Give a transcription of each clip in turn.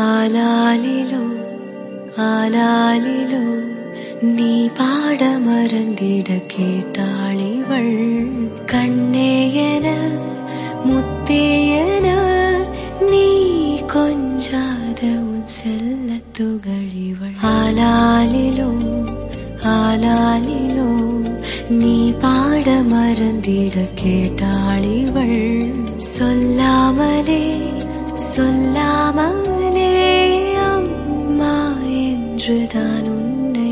ஆலாலிலோ ஆலாலிலோ நீ பாட மறந்திட கேட்டாளிவள் கண்ணேயன முத்தேயன நீ கொஞ்சாத உன் செல்ல துகளிவள் ஆலாலிலோ ஆலாலிலோ நீ பாட மறந்திட கேட்டாளிவள் சொல்லாமலே சொல்லாமலே அம்மா என்றுதான் உன்னை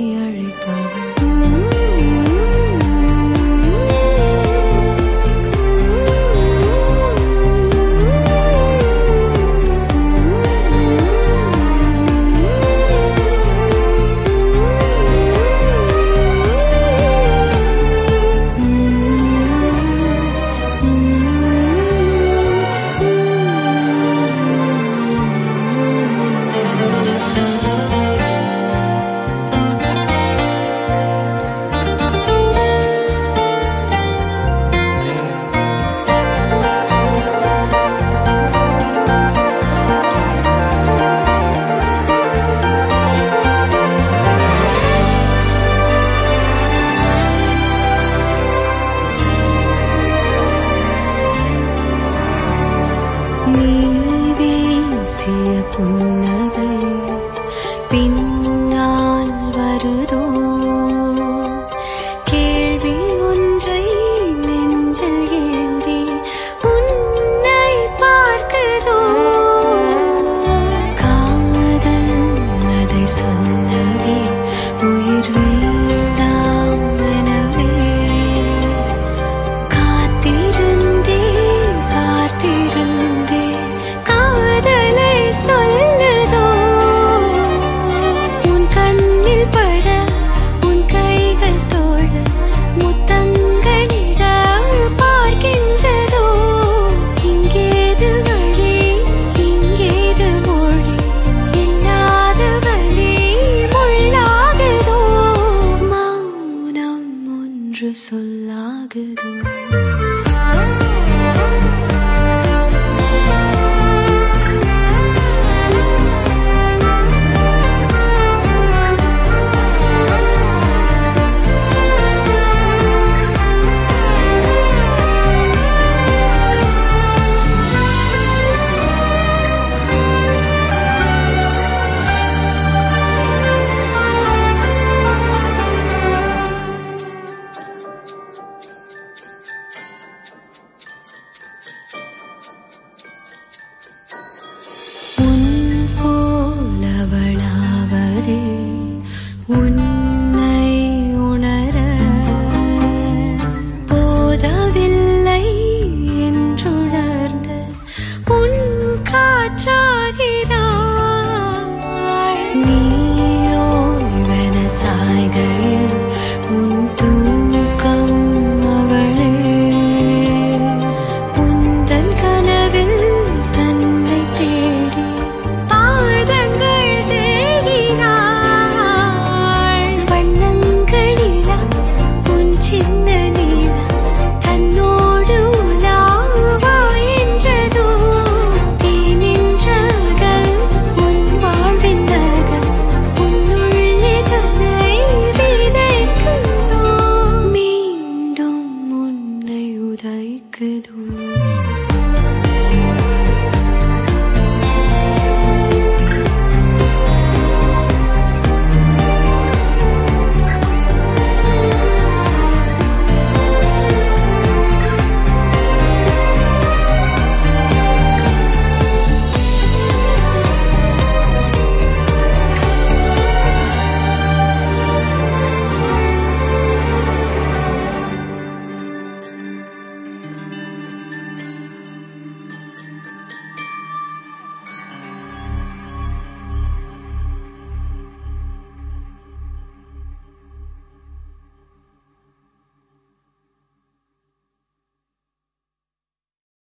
நீ வீசிய புன்னகை பின்னால் வருதோ கேள்வி ஒன்றை நெஞ்சில் ஏந்தி உன்னை பார்க்குதோ காதல் அதை சொல்லவே உயிர் வேண்டாம் எனவே காத்திருந்தே பார்த்திருந்தே காதலை சொல்லுதோ உன் கண்ணில் பட உன் கைகள் தோழ முத்தங்களிட பார்க்கின்றதோ இங்கேது வழி இங்கேது மொழி இல்லாத வழி முள்ளாகுதோ மௌனம் ஒன்று சொல்லாகுதோ